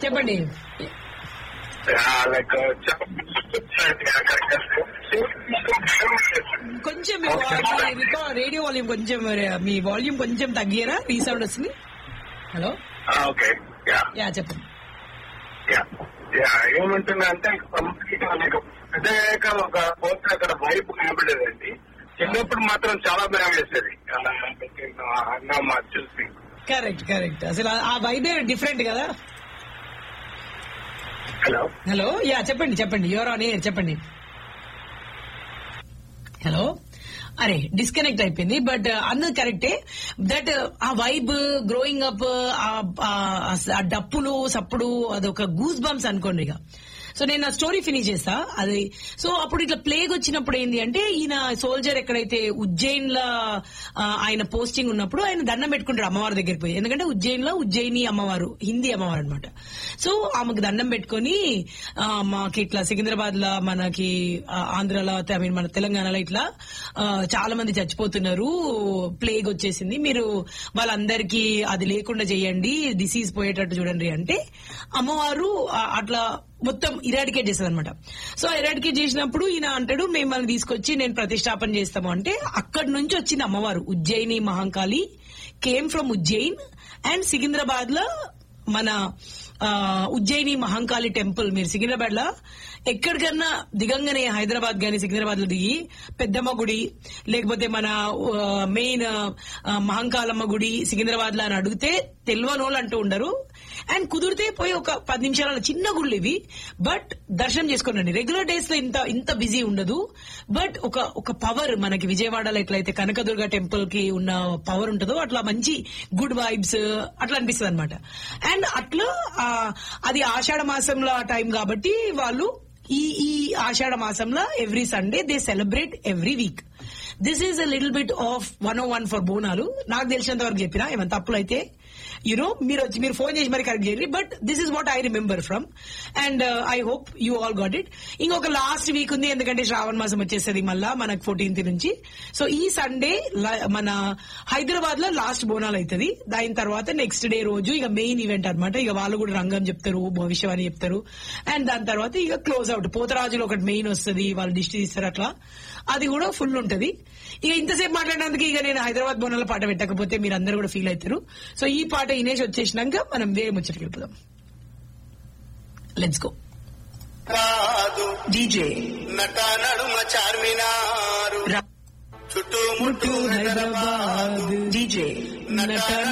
చెప్పండి లైక్ కొంచెం మీ వా- మీ రికా- రేడియో వాల్యూమ్ కొంచెం మీ వాల్యూమ్ కొంచెం తగ్గియరా రీసౌండ్ వస్తుంది హలో ఓకే యా యా చెప్పండి యా యా ఏమంటున్నా అంటే కంప్లీట్ లైక్ పెద్దగా ఒక పోస్ట్ అక్కడ వైపు కనబడేదండి చిన్నప్పుడు మాత్రం చాలా భయం వేసేది అలా అన్నమ్మ చూసి కరెక్ట్ కరెక్ట్ అసలు ఆ- ఆ వైబే డిఫరెంట్ కదా హలో హలో యా చెప్పండి చెప్పండి యువర్ ఆన్ ఎయిర్ చెప్పండి హలో అరే డిస్కనెక్ట్ అయిపోయింది బట్ అన్నది కరెక్టే దట్ ఆ వైబ్ గ్రోయింగ్ అప్ ఆ డప్పులు సప్పుడు అదొక గూస్ బంప్స్ అనుకోండి ఇక సో నేను నా స్టోరీ ఫినిష్ చేస్తా అది సో అప్పుడు ఇట్లా ప్లేగ్ వచ్చినప్పుడు ఏంది అంటే ఈయన సోల్జర్ ఎక్కడైతే ఉజ్జయిన్ లో ఆయన పోస్టింగ్ ఉన్నప్పుడు ఆయన దండం పెట్టుకుంటాడు అమ్మవారి దగ్గరికి పోయి ఎందుకంటే ఉజ్జయిన్ లో ఉజ్జయిని అమ్మవారు హిందీ అమ్మవారు అనమాట సో ఆమెకు దండం పెట్టుకొని ఆ, మాకి ఇట్లా సికింద్రాబాద్ లో మనకి ఆ, ఆంధ్రాలో ఐ మీన్ మన తెలంగాణలో ఇట్లా ఆ, చాలా మంది చచ్చిపోతున్నారు ప్లేగ్ వచ్చేసింది మీరు వాళ్ళందరికీ అది లేకుండా చేయండి డిసీజ్ పోయేటట్టు చూడండి అంటే అమ్మవారు ఆ, అట్లా మొత్తం ఇరాడికేట్ చేస్తుంది అనమాట సో ఇరాడికేట్ చేసినప్పుడు ఈయన అంటాడు మిమ్మల్ని తీసుకొచ్చి నేను ప్రతిష్టాపన చేస్తాము అంటే అక్కడి నుంచి వచ్చింది అమ్మవారు Ujjaini Mahankali came from Ujjain and Secunderabad లో మన ఆ, ఉజ్జయిని మహంకాళి టెంపుల్ మీరు సికింద్రాబాద్ లో ఎక్కడికన్నా దిగంగానే హైదరాబాద్ గాని సికింద్రాబాద్ లో దిగి పెద్దమ్మ గుడి లేకపోతే మన మెయిన్ మహంకాళమ్మ గుడి సికింద్రాబాద్ లో అని అడిగితే తెలియని వాళ్ళు అంటూ ఉండరు అండ్ కుదిరితే పోయి ఒక పది నిమిషాల చిన్న గుళ్ళు ఇవి బట్ దర్శనం చేసుకోండి రెగ్యులర్ డేస్ లో ఇంత ఇంత బిజీ ఉండదు బట్ ఒక ఒక పవర్ మనకి విజయవాడలో ఎట్లయితే కనకదుర్గ టెంపుల్ కి ఉన్న పవర్ ఉంటుందో అట్లా మంచి గుడ్ వైబ్స్ అట్లా అనిపిస్తుంది అనమాట అండ్ అట్లా ఆ, అది ఆషాఢ మాసంలో ఆ టైం కాబట్టి వాళ్ళు ఈ ఈ ఆషాఢ మాసంలో every Sunday they celebrate every week this is a little bit of one O one for Bonalu నాకు తెలిసినంత వరకు చెప్పిన ఏమైనా తప్పులు అయితే యూనో మీరు వచ్చి మీరు ఫోన్ చేసి మరి కరెక్ట్ చేయండి but this is what I remember from and I hope you all got it ఇంకొక లాస్ట్ వీక్ ఉంది ఎందుకంటే శ్రావణ మాసం వచ్చేస్తుంది మళ్ళా మనకు ఫోర్టీన్త్ నుంచి సో ఈ సండే మన హైదరాబాద్ లో లాస్ట్ బోనాలు అవుతుంది దాని తర్వాత నెక్స్ట్ డే రోజు ఇక మెయిన్ ఈవెంట్ అన్నమాట ఇక వాళ్ళు కూడా రంగం చెప్తారు భవిష్యవాణి చెప్తారు అండ్ దాని తర్వాత ఇక క్లోజ్ అవుట్ పోతరాజులో ఒకటి మెయిన్ వస్తుంది వాళ్ళు దిష్టి తీస్తారు అట్లా అది కూడా ఫుల్ ఉంటది ఇక ఇంతసేపు మాట్లాడినందుకు ఇక నేను హైదరాబాద్ బోనాల పాట పెట్టకపోతే మీరు అందరూ కూడా ఫీల్ అవుతారు సో ఈ పాట ఇనేష్ వచ్చేసినాక మనం వేరే ముచ్చటికి వెళ్ళిపోదాం లెట్స్ గో కాదు డీజే నట నడుమ చార్మినారు చుట్టూ ముట్టు హైదరాబాద్ డీజే నట